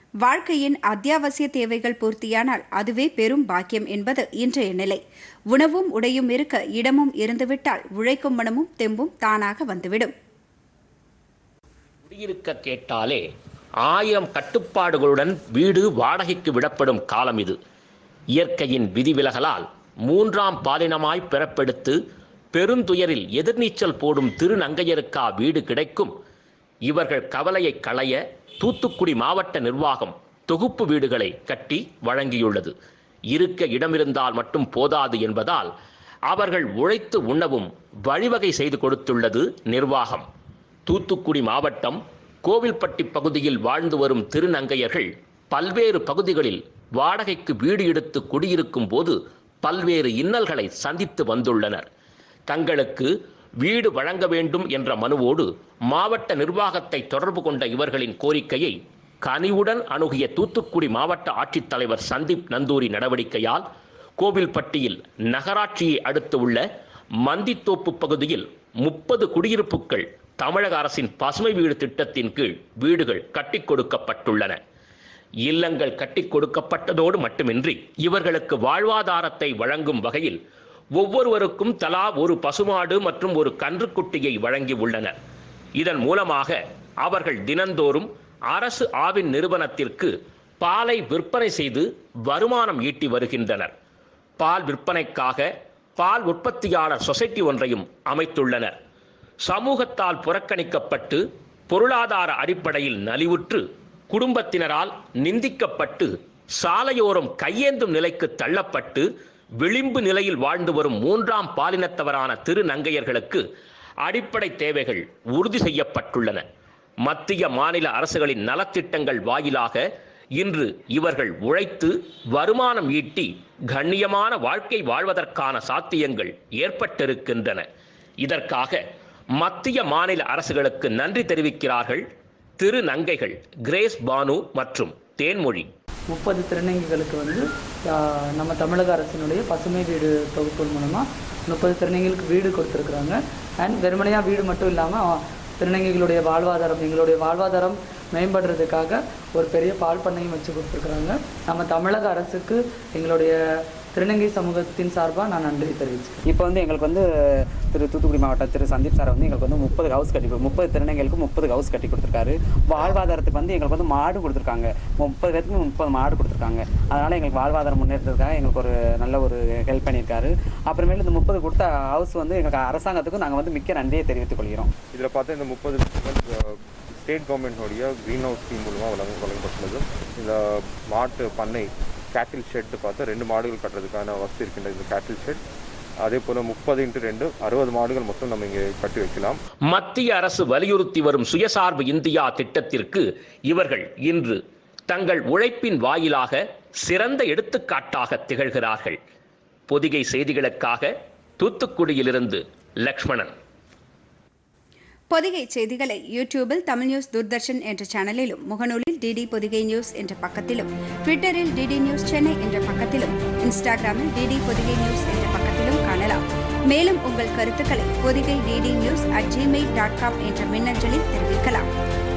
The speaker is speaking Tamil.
வாழ்க்கையின் அத்தியாவசிய தேவைகள் பூர்த்தியானால் அதுவே பெரும் பாக்கியம் என்பது இன்றைய நிலை உணவும் உடையும் இருக்க இடமும் இருந்துவிட்டால் உழைக்கும் மனமும் தெம்பும் தானாக வந்துவிடும் குடியிருக்க கேட்டாலே ஆயிரம் கட்டுப்பாடுகளுடன் வீடு வாடகைக்கு விடப்படும் காலம் இது இயற்கையின் விதிவிலகலால் மூன்றாம் பாலினமாய் பிறப்பெடுத்து பெருந்துயரில் எதிர்நீச்சல் போடும் திருநங்கையருக்கா வீடு கிடைக்கும் இவர்கள் கவலையை களைய தூத்துக்குடி மாவட்ட நிர்வாகம் தொகுப்பு வீடுகளை கட்டி வழங்கியுள்ளது இருக்க இடமிருந்தால் மட்டும் போதாது என்பதால் அவர்கள் உழைத்து உண்ணவும் வழிவகை செய்து கொடுத்துள்ளது நிர்வாகம் தூத்துக்குடி மாவட்டம் கோவில்பட்டி பகுதியில் வாழ்ந்து வரும் திருநங்கையர்கள் பல்வேறு பகுதிகளில் வாடகைக்கு வீடு எடுத்து குடியிருக்கும் போது பல்வேறு இன்னல்களை சந்தித்து வந்துள்ளனர் தங்களுக்கு வீடு வழங்க வேண்டும் என்ற மனுவோடு மாவட்ட நிர்வாகத்தை தொடர்பு கொண்ட இவர்களின் கோரிக்கையை கனிவுடன் அணுகிய தூத்துக்குடி மாவட்ட ஆட்சித்தலைவர் சந்தீப் நந்தூரி நடவடிக்கையால் கோவில்பட்டியில் நகராட்சியை அடுத்து உள்ள மந்தித்தோப்பு பகுதியில் முப்பது குடியிருப்புகள் தமிழக அரசின் பசுமை வீடு திட்டத்தின் கீழ் வீடுகள் கட்டிக் கொடுக்கப்பட்டுள்ளன இல்லங்கள் கட்டிக் கொடுக்கப்பட்டதோடு மட்டுமின்றி இவர்களுக்கு வாழ்வாதாரத்தை வழங்கும் வகையில் ஒவ்வொருவருக்கும் தலா ஒரு பசுமாடு மற்றும் ஒரு கன்றுக்குட்டியை வழங்கி உள்ளனர் இதன் மூலமாக அவர்கள் தினந்தோறும் அரசு ஆவின் நிறுவனத்திற்கு பாலை விற்பனை செய்து வருமானம் ஈட்டி வருகின்றனர் பால் விற்பனைக்காக பால் உற்பத்தியாளர் சொசைட்டி ஒன்றையும் அமைத்துள்ளனர் சமூகத்தால் புறக்கணிக்கப்பட்டு பொருளாதார அடிப்படையில் நலிவுற்று குடும்பத்தினரால் நிந்திக்கப்பட்டு சாலையோரம் கையேந்தும் நிலைக்கு தள்ளப்பட்டு விளிம்பு நிலையில் வாழ்ந்து வரும் மூன்றாம் பாலினத்தவரான திருநங்கையர்களுக்கு அடிப்படை தேவைகள் உறுதி செய்யப்பட்டுள்ளன மத்திய மாநில அரசுகளின் நலத்திட்டங்கள் வாயிலாக இன்று இவர்கள் உழைத்து வருமானம் ஈட்டி கண்ணியமான வாழ்க்கை வாழ்வதற்கான சாத்தியங்கள் ஏற்பட்டிருக்கின்றன இதற்காக மத்திய மாநில அரசுகளுக்கு நன்றி தெரிவிக்கிறார்கள் திருநங்கைகள் கிரேஸ் பானு மற்றும் தேன்மொழி முப்பது திருநங்கைகளுக்கு வந்து ஆ, நம்ம தமிழக அரசினுடைய பசுமை வீடு தொகுப்பு மூலமாக முப்பது திருநங்கைகளுக்கு வீடு கொடுத்துருக்குறாங்க அண்ட் வெறுமனையாக வீடு மட்டும் இல்லாமல் திருநங்கைகளுடைய வாழ்வாதாரம் எங்களுடைய வாழ்வாதாரம் மேம்படுறதுக்காக ஒரு பெரிய பால் பண்ணையும் வச்சு கொடுத்துருக்குறாங்க நம்ம தமிழக அரசுக்கு எங்களுடைய திருநங்கை சமூகத்தின் சார்பாக நான் நன்றி தெரிவிச்சுக்கிறேன் இப்போ வந்து எங்களுக்கு வந்து திரு தூத்துக்குடி மாவட்டம் திரு சந்தீப் சார் வந்து எங்களுக்கு வந்து முப்பது ஹவுஸ் கட்டி கொடு- முப்பது திருநங்கைகளுக்கு முப்பது ஹவுஸ் கட்டி கொடுத்துருக்காரு வாழ்வாதாரத்துக்கு வந்து எங்களுக்கு வந்து மாடு கொடுத்துருக்காங்க முப்பது பேருக்கு முப்பது மாடு கொடுத்துருக்காங்க அதனால் எங்களுக்கு வாழ்வாதாரம் முன்னேற்றத்துக்காக எங்களுக்கு ஒரு நல்ல ஒரு ஹெல்ப் பண்ணியிருக்காரு அப்புறமேலு இந்த முப்பது கொடுத்த ஹவுஸ் வந்து எங்களுக்கு அரசாங்கத்துக்கும் நாங்கள் வந்து மிக்க நன்றியை தெரிவித்துக் கொள்கிறோம் இதில் பார்த்தா இந்த முப்பது ஸ்டேட் கவர்மெண்ட்டோடைய க்ரீன் ஹவுஸ் ஸ்கீம் மூலமாக வழங்க வழங்கப்பட்டுள்ளது இந்த மாட்டு பண்ணை கேட்டில் ஷெட் பார்த்தா ரெண்டு மாடுகள் கட்டுறதுக்கான வசதி இருக்கின்ற இந்த கேட்டில் ஷெட் அதே போல் முப்பது இன்ட்டு ரெண்டு அறுபது மாடுகள் மொத்தம் நம்ம இங்கே கட்டி வைக்கலாம் மத்திய அரசு வலியுறுத்தி வரும் சுயசார்பு இந்தியா திட்டத்திற்கு இவர்கள் இன்று தங்கள் உழைப்பின் வாயிலாக சிறந்த எடுத்துக்காட்டாக திகழ்கிறார்கள் பொதிகை செய்திகளுக்காக தூத்துக்குடியிலிருந்து லக்ஷ்மணன் பொதிகை செய்திகளை யூடியூபில் தமிழ் நியூஸ் தூர்தர்ஷன் என்ற சேனலிலும் முகநூலில் டிடி பொதிகை நியூஸ் என்ற பக்கத்திலும் ட்விட்டரில் டிடி நியூஸ் சென்னை என்ற பக்கத்திலும் இன்ஸ்டாகிராமில் டிடி பொதிகை நியூஸ் என்ற பக்கத்திலும் காணலாம் மேலும் உங்கள் கருத்துக்களை Podhigai DD news at Gmail dot com என்ற மின்னஞ்சலில் தெரிவிக்கலாம்